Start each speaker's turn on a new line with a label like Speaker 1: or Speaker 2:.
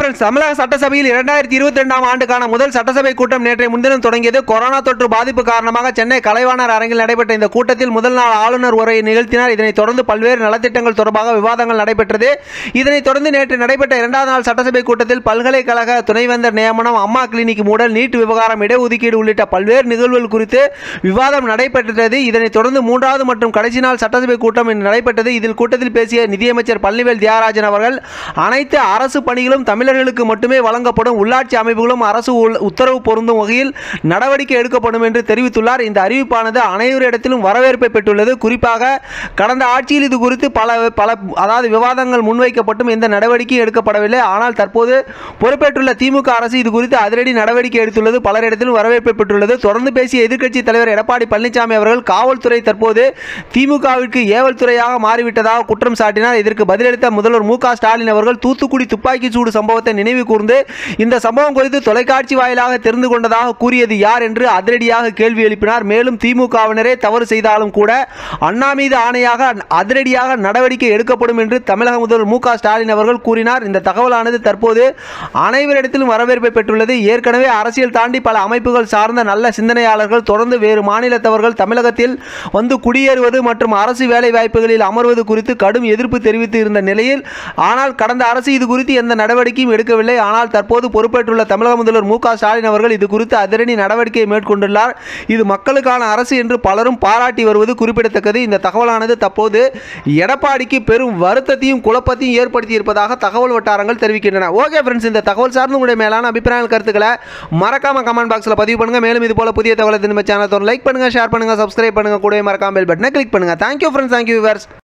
Speaker 1: friends தமிழக சட்டசபையில் இரண்டாயிரத்தி இருபத்தி ரெண்டாம் ஆண்டுக்கான முதல் சட்டசபை கூட்டம் நேற்றைய முன்தினம் தொடங்கியது கொரோனா தொற்று பாதிப்பு காரணமாக சென்னை கலைவாணர் அரங்கில் நடைபெற்ற இந்த கூட்டத்தில் முதல் நாள் ஆளுநர் உரையை நிகழ்த்தினார் இதனைத் தொடர்ந்து பல்வேறு நலத்திட்டங்கள் தொடர்பாக விவாதங்கள் நடைபெற்றது இதனைத் தொடர்ந்து நேற்று நடைபெற்ற இரண்டாவது நாள் சட்டசபை கூட்டத்தில் பல்கலைக்கழக துணைவேந்தர் நியமனம் அம்மா கிளினிக் மூடல் நீட் விவகாரம் இடஒதுக்கீடு உள்ளிட்ட பல்வேறு நிகழ்வுகள் குறித்து விவாதம் நடைபெற்றது இதனைத் தொடர்ந்து மூன்றாவது மற்றும் கடைசி நாள் சட்டசபை கூட்டம் இன்று நடைபெற்றது இதில் கூட்டத்தில் பேசிய நிதியமைச்சர் பழனிவேல் தியாகராஜன் அவர்கள் அனைத்து அரசு பணிகளும் தமிழர்களுக்கு மட்டுமே வழங்கப்படும் உள்ளாட்சி அமைப்புகளும் அரசு உள்- உத்தரவு பொருந்தும் வகையில் நடவடிக்கை எடுக்கப்படும் என்று தெரிவித்துள்ளார் இந்த அறிவிப்பானது அனைவரிடத்திலும் வரவேற்பை பெற்றுள்ளது குறிப்பாக கடந்த ஆட்சியில் இது குறித்து பல பல அதாவது விவாதங்கள் முன்வைக்கப்பட்டும் எந்த நடவடிக்கையும் எடுக்கப்படவில்லை ஆனால் தற்போது பொறுப்பேற்றுள்ள திமுக அரசு இது குறித்து அதிரடி நடவடிக்கை எடுத்துள்ளது பலரிடத்திலும் வரவேற்பை பெற்றுள்ளது தொடர்ந்து பேசிய எதிர்க்கட்சி தலைவர் எடப்பாடி பழனிசாமி அவர்கள் காவல்துறை தற்போது திமுகவிற்கு ஏவல் துறையாக மாறிவிட்டதாக குற்றம் சாட்டினார் இதற்கு பதிலளித்த முதல்வர் மு க ஸ்டாலின் அவர்கள் தூத்துக்குடி துப்பாக்கி சூடு சம்பவத்தை நினைவு கூர்ந்து இந்த சம்பவம் குறித்து தொலைக்காட்சி வாயிலாக தெரிந்து கொண்டதாக கூறியது யார் என்று அதிரடியாக கேள்வி எழுப்பினார் மேலும் திமுகவினரே தவறு செய்தாலும் கூட அண்ணா மீது ஆணையாக அதிரடியாக நடவடிக்கை எடுக்கப்படும் என்று தமிழக முதல்வர் மு க ஸ்டாலின் அவர்கள் கூறினார் இந்த தகவலானது தற்போது அனைவரிடத்திலும் வரவேற்பை பெற்றுள்ளது ஏற்கனவே அரசியல் தாண்டி பல அமைப்புகள் சார்ந்த நல்ல சிந்தனையாளர்கள் தொடர்ந்து வேறு மாநிலத்தவர்கள் தமிழகத்தில் வந்து குடியேறுவது மற்றும் அரசு வேலை வாய்ப்புகளில் அமர்வது குறித்து கடும் எதிர்ப்பு தெரிவித்து இருந்த நிலையில் ஆனால் கடந்த அரசு இது குறித்து எந்த நடவடிக்கையும் எடுக்கவில்லை ஆனால் தற்போது பொறுப்பேற்றுள்ள தமிழக முதல்வர் மு க ஸ்டாலின் அவர்கள் இது குறித்து அதிரடி நடவடிக்கையை மேற்கொண்டுள்ளார் இது மக்களுக்கான அரசு என்று பலரும் பாராட்டி வருவது குறிப்பிடத்தக்கது இந்த தகவலானது தற்போது எடப்பாடிக்கு பெரும் வருத்தத்தையும் குழப்பத்தையும் ஏற்படுத்தி இருப்பதாக தகவல் வட்டாரங்கள் தெரிவிக்கின்றன ஓகே ஃப்ரெண்ட்ஸ் இந்த தகவல் சார்ந்து உங்களுடைய மேலான அபிப்பிராயங்கள் கருத்துக்களை மறக்காம கமெண்ட் பாக்ஸில் பதிவு பண்ணுங்க மேலும் இது போல புதிய தகவலை திரும்ப சேனல் லைக் பண்ணுங்க ஷேர் பண்ணுங்க சப்ஸ்கிரைப் பண்ணுங்க கூடவே மறக்காம பெல் பட்டனை கிளிக் பண்ணுங்க தேங்க்யூ ஃப்ரெண்ட்ஸ் தேங்க்யூ விவர்ஸ்